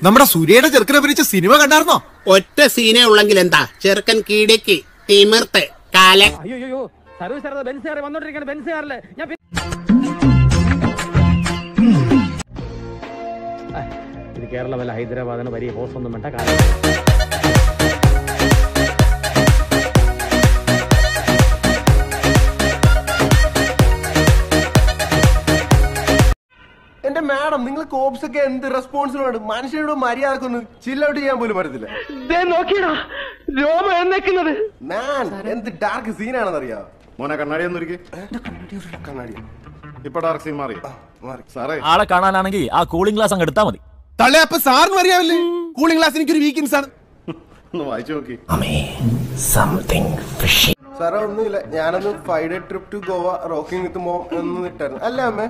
നമ്മുടെ സൂര്യയുടെ ചെറുക്കനെ അഭിനയിച്ച സിനിമ കണ്ടായിരുന്നോ ഒറ്റ സീനേ ഉള്ളെങ്കിൽ എന്താ ചെറുക്കൻ കീടയ്ക്ക് തിമിർത്ത് കാല അയ്യോ സർവീസ് സാറേ ബെൻസ് കാറ് വന്നോണ്ടിരിക്കുകയാണ് ബെൻസ് കാറില് ഞാൻ പി- ആ, ഇത് കേരളമല്ല ഹൈദരാബാദാണ് വലിയ ഹോസ് ഒന്നും വേണ്ട കാരണം എന്റെ മാഡം നിങ്ങൾ കോപ്സ് ഒക്കെ എന്ത് റെസ്പോൺസിബിളാണ് മനുഷ്യരോട് മര്യാദക്ക് ഒന്ന് ചില്ലൗട്ട് ചെയ്യാൻ പോലും പറ്റത്തില്ല നോക്കിയടാ രോമ എഴുന്നേക്കുന്നത് മാൻ എന്ത് ഡാർക്ക് സീനാണെന്ന് അറിയാം മോനെ കണ്ണാടി ഒന്നൊരുക്കി കണ്ണാടി ഇപ്പൊ ഡാർക്ക് സീൻ മാറി മാറി സാറേ ആളെ കാണാനാണെങ്കിൽ ആ കൂളിംഗ് ഗ്ലാസ് അങ്ങ് എടുത്താൽ മതി തള്ളേ അപ്പൊ സാറിനും അറിയാമല്ലേ കൂളിംഗ് ഗ്ലാസ് എനിക്കൊരു വീക്കിൻസ് ആണ് ഒന്ന് വായിച്ചു നോക്കി സാറേ ഒന്നുമില്ല ഞാനൊന്ന് five day trip to Goa rocking with mom എന്ന് ഇട്ടായിരുന്നു അല്ല അമ്മേ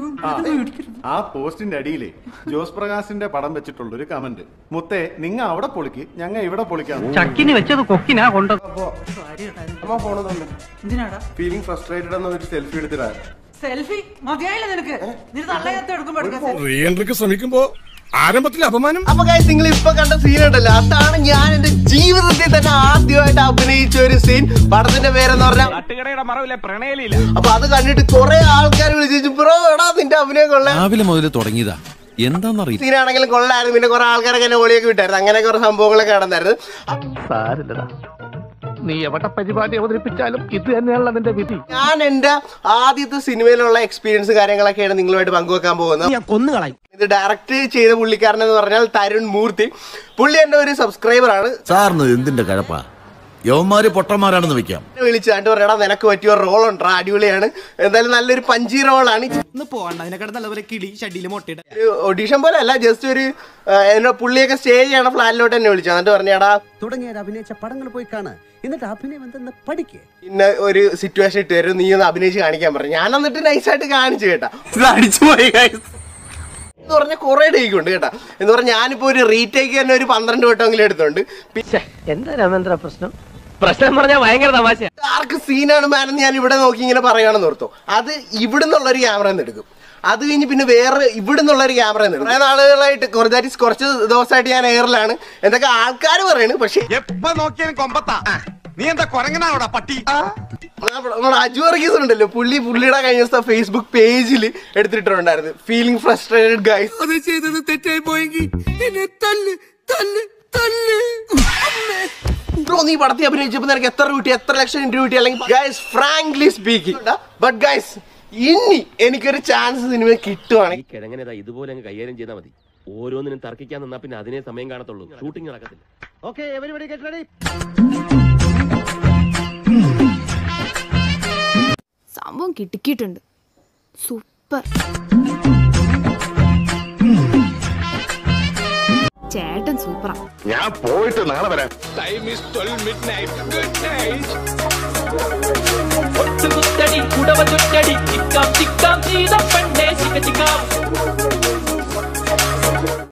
ആ പോസ്റ്റിന്റെ അടിയിലെ ജോസ് പ്രകാശിന്റെ പടം വെച്ചിട്ടുള്ള ഒരു കമന്റ് മുത്തേ നിങ്ങ അവിടെ പൊളിക്ക് ഞങ്ങ ഇവിടെ പൊളിക്കാം ചക്കിന് വെച്ചത് കൊക്കിനാ കൊണ്ടത് അപ്പൊ അമ്മ ഫോൺ തന്നെ എന്തിനാടാ ഫീലിംഗ് ഫ്രസ്ട്രേറ്റഡ് എന്ന ഒരു സെൽഫി എടുത്തിട്ടായിരുന്നു സെൽഫി മതിയായില്ല നിനക്ക് നിന്റെ തള്ളയത്ത് എടുക്കുമ്പോ എടുക്കാൻ റീ എൻട്രിക്ക് ശ്രമിക്കുമ്പോ ആരംഭത്തിൽ അപമാനം അപ്പൊ guys, നിങ്ങൾ ഇപ്പൊ കണ്ട സീൻ ഉണ്ടല്ലോ അതാണ് ഞാൻ എന്റെ ജീവിതത്തിൽ തന്നെ ആദ്യമായിട്ട് അഭിനയിച്ച ഒരു സീൻ പടത്തിന്റെ പേരെന്ന് പറഞ്ഞാൽ തട്ടുകടയുടെ മറവിലെ പ്രണയലില്ല അപ്പൊ അത് കണ്ടിട്ട് കുറെ ആൾക്കാർ വിളിച്ചു ബ്രോ എടാ നിന്റെ അഭിനയം കൊള്ളാം രാവിലെ മുതൽ തുടങ്ങിയതാ എന്താന്നറിയില്ല സീനാണെങ്കിലും കൊള്ളായിരുന്നു പിന്നെ കുറെ ആൾക്കാരൊക്കെ എന്നെ ഒളിയൊക്കെ വിട്ടായിരുന്നു അങ്ങനെ കുറെ സംഭവങ്ങളൊക്കെ നടന്നായിരുന്നു സാരില്ലടാ നീ എവിടെ പരിപാടി അവതരിപ്പിച്ചാലും ഇത് തന്നെയാണല്ലോ നിന്റെ വിധി ഞാൻ എന്റെ ആദ്യത്തെ സിനിമയിലുള്ള എക്സ്പീരിയൻസ് കാര്യങ്ങളൊക്കെയാണ് നിങ്ങളുമായിട്ട് പങ്കുവെക്കാൻ പോകുന്നത് ഞാൻ കൊന്നുകളയും ഇത് ഡയറക്റ്റ് ചെയ്ത പുള്ളിക്കാരൻ എന്ന് പറഞ്ഞാൽ തരുൺ മൂർത്തി പുള്ളി എന്റെ ഒരു സബ്സ്ക്രൈബർ ആണ് സാറിന് എന്തിന്റെ കഴപ്പാ യവന്മാര് പൊട്ടന്മാരാണെന്ന് വെക്കാം എന്നെ വിളിച്ച് കണ്ടു പറയടാ നിനക്ക് പറ്റിയ റോൾ ഉണ്ട് അടിപൊളിയാണ് എന്തായാലും നല്ലൊരു പഞ്ചി റോളാണ് ഒന്ന് പോകണ്ട അതിനെക്കാട്ട് നല്ലപോലെ കിളി ഷഡിയിൽ മുട്ടയുടെ ഒരു ഓഡീഷൻ പോലെ അല്ല ജസ്റ്റ് ഒരു ആ, എന്നെ പുള്ളിയൊക്കെ സ്റ്റേ ചെയ്യണ ഫ്ലാറ്റിലോട്ട് എന്നെ വിളിച്ചു എന്നിട്ട് പറഞ്ഞാടാ തുടങ്ങിയ അഭിനയിച്ച പടങ്ങൾ പോയി കാണ് എന്നിട്ട് അഭിനയം എന്തെന്ന് പഠിക്കേ ഇന്ന ഒരു സിറ്റുവേഷൻ ഇട്ട് തരും നീ ഒന്ന് അഭിനയിച്ച് കാണിക്കാൻ പറഞ്ഞു ഞാൻ എന്നിട്ട് നൈസായിട്ട് കാണിച്ചു കേട്ടാ ഇത് അടിച്ചു പോയി guys. എന്ന് പറഞ്ഞ കുറെ ടേക്ക് ഉണ്ട് കേട്ടാ എന്ന് പറഞ്ഞാൽ ഞാനിപ്പോ ഒരു റീടേക്ക് തന്നെ ഒരു പന്ത്രണ്ട് വട്ടമെങ്കിലും എടുത്തോണ്ട് എന്താ രാമേന്ദ്ര പ്രശ്നം പ്രശ്നം പറഞ്ഞാൽ ഭയങ്കര തമാശ ആർക്ക് സീനാണ് മാനെന്ന് ഞാൻ ഇവിടെ നോക്കി ഇങ്ങനെ പറയുകയാണെന്ന് ഓർത്തു അത് ഇവിടെ നിന്നുള്ള ഒരു ക്യാമറ നിന്ന് എടുക്കും അത് കഴിഞ്ഞ് പിന്നെ വേറെ ഇവിടെ നിന്നുള്ള ഒരു ക്യാമറ നിന്ന് കുറേ നാളുകളായിട്ട് കുറച്ച് that is കുറച്ച് ദിവസമായിട്ട് ഞാൻ എയറിലാണ് എന്തൊക്കെ ആൾക്കാർ പറയണ് പക്ഷേ എപ്പ നോക്കിയാലും കൊമ്പത്താ നീ എന്താ കൊരങ്ങനാവടാ പട്ടി നമ്മുടെ നമ്മുടെ അജു വർഗീസ് ഉണ്ടല്ലോ പുള്ളി പുള്ളിയുടെ കഴിഞ്ഞ ദിവസം ഫേസ്ബുക്ക് പേജിൽ എടുത്തിട്ടുണ്ടായിരുന്നു ഫീലിംഗ് ഫ്രസ്ട്രേറ്റഡ് ഗൈസ് അത് ചെയ്തത് തെറ്റായി പോയെങ്കിൽ എന്നെ തല്ല് തല്ല് തല്ല് ബ്രോ നീ പടത്തിൽ അഭിനയിച്ചപ്പോൾ നിനക്ക് എത്ര കിട്ടി എത്ര ലക്ഷം രൂപ കിട്ടി അല്ലെങ്കിൽ guys frankly speaking but guys ഇനി എനിക്കൊരു ചാൻസ് സിനിമ കിട്ടുവാണെങ്കിൽ കിഴങ്ങനെ ഇതുപോലെ അങ്ങ് കൈകാര്യം ചെയ്താൽ മതി ഓരോന്നിനും തർക്കിക്കാൻ നിന്നാ പിന്നെ അതിനെ സമയം കാണത്തുള്ളൂ ഷൂട്ടിംഗ് നടക്കത്തില്ല ഓക്കെ എവരിബഡി ഗെറ്റ് റെഡി സംഭവം കിട്ടിക്കിട്ടുണ്ട് സൂപ്പർ ചേട്ടൻ സൂപ്പറാ ഞാൻ പോയിട്ട് നാളെ വരാം കുടവ ചുറ്റടി ചിക്കാം ചിക്കാം ചെയ്ത പെണ്ണേ ചിക്ക ചിക്കാം